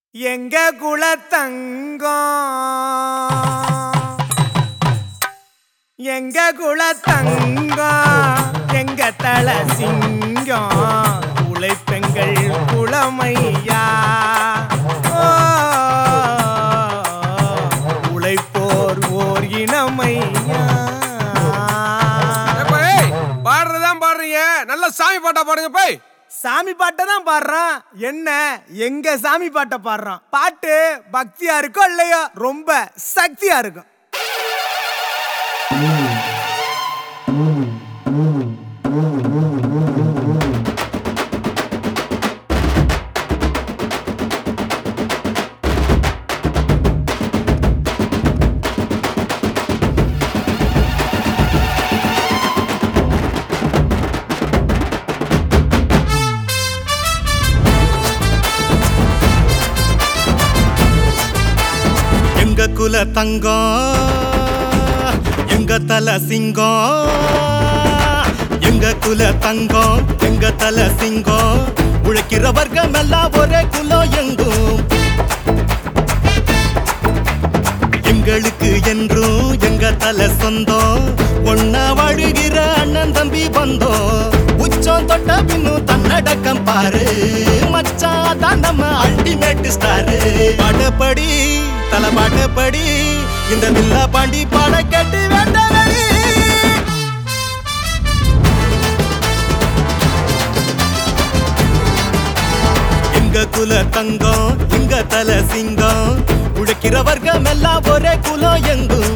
எங்க குலத்தங்கம் எங்க குலத்தங்கம் எங்க தல சிங்கம் உழைப்பெங்கள் குளமையா ஓ, உழைப்போர் ஓர் இனமையா ஏப்பா, ஏய், பாடுறதுதான் பாடுறீங்க நல்ல சாமி பாட்டா பாடுங்க போய் சாமி பாட்டை தான் பாடுறான் என்ன எங்க சாமி பாட்டை பாடுறான் பாட்டு பக்தியா இருக்கோ இல்லையோ ரொம்ப சக்தியா இருக்கும் எங்க குல தங்கம் எங்க தல சிங்கம் எங்க குல தங்கம் எங்க தல சிங்கம் உழைக்கிற வர்க்கம் எல்லாம் ஒரே குலம் எங்கும் எங்களுக்கு என்றும் எங்க தல சொந்தம் ஒன்னா வாழுகிற அண்ணன் தம்பி பந்தோம் உச்சம் தொட்ட பின்னும் தன்னடக்கம் பாரு மச்சான் தான் நம்ம அல்டிமேட் ஸ்டாரு பாடப்படி தல பாடப்படி இந்த வில்லா பாண்டி பாட கேட்டு வேண்டாடி எங்க குல தங்கம் எங்க தல சிங்கம் உழைக்கிற வர்க்கம் எல்லாம் ஒரே குலம் எங்கும்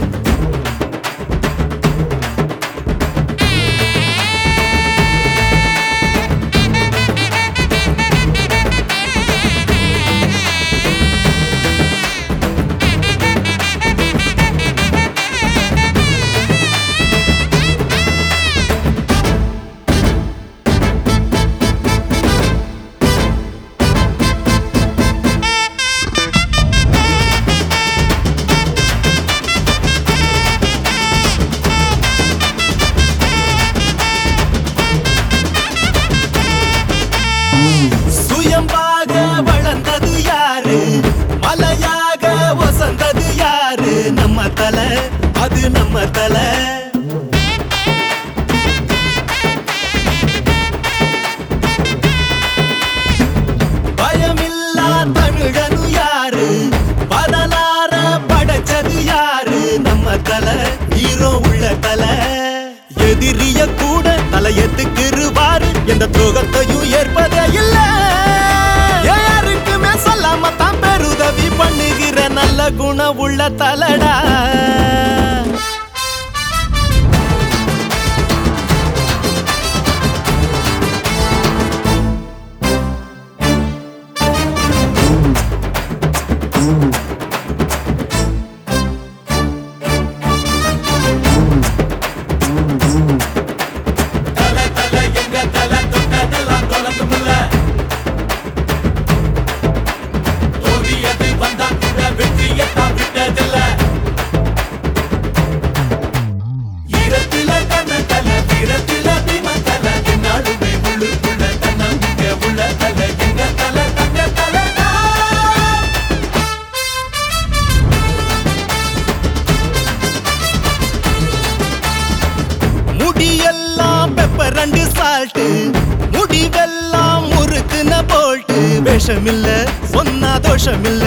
சுயம்பாக வளர்ந்தது யாரு மலையாக வசந்தது யாரு நம்ம தலை அது நம்ம தலை பயமில்லா தமிழனு யாரு பதலார படைச்சது யாரு நம்ம தலை ஹீரோ உள்ள தலை எதிரிய கூட தலையெத்துக்குருவாரு எந்த துரோகத்தையும் ஏற்பதே இல்ல யாருக்குமே சொல்லாம தான் பெருதவி பண்ணுகிற நல்ல குணம் உள்ள தலடா முடியெல்லாம் பெப்பர் ரெண்டு சால்ட்டு முடிவெல்லாம் முறுக்குன போல்ட்டு விஷமில்ல சொன்னா தோஷமில்ல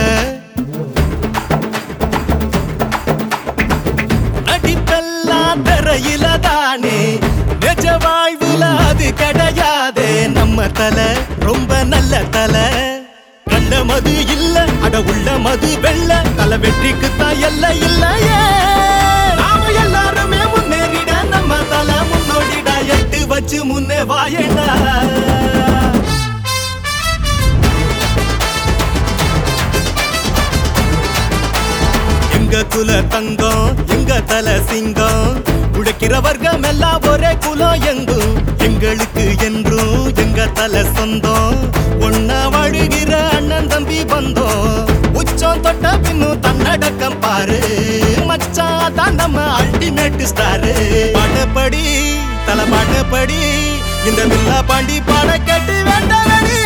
நடிப்பெல்லாம் திரையில தானே நிஜ வாழ்வுல அது கிடையாதே நம்ம தலை ரொம்ப நல்ல தலை கண்ட மது இல்ல அட உள்ள மது வெள்ள தலை வெற்றிக்கு தான் எல்லை இல்லையே நாம எல்லாருமே முன்னேறிட நம்ம தலை முன்னோடிடா எட்டு வச்சு முன்னே வாயடா எங்க குல தங்கம் எங்க தல சிங்கம் உழைக்கிற வர்க்கம் எல்லாம் ஒரே குலம் எங்கும் எங்களுக்கு என்றும் எங்க தல சொந்தம் ஒன்னா வாழுகிற அண்ணன் தம்பி பந்தோம் உச்சம் தொட்ட பின்னும் தன்னடக்கம் பாரு மச்சான் தான் நம்ம அல்டிமேட் ஸ்டாரு பாடப்படி தல பாடப்படி இந்த வில்லா பாண்டி பாட கேட்டு வேண்டாம்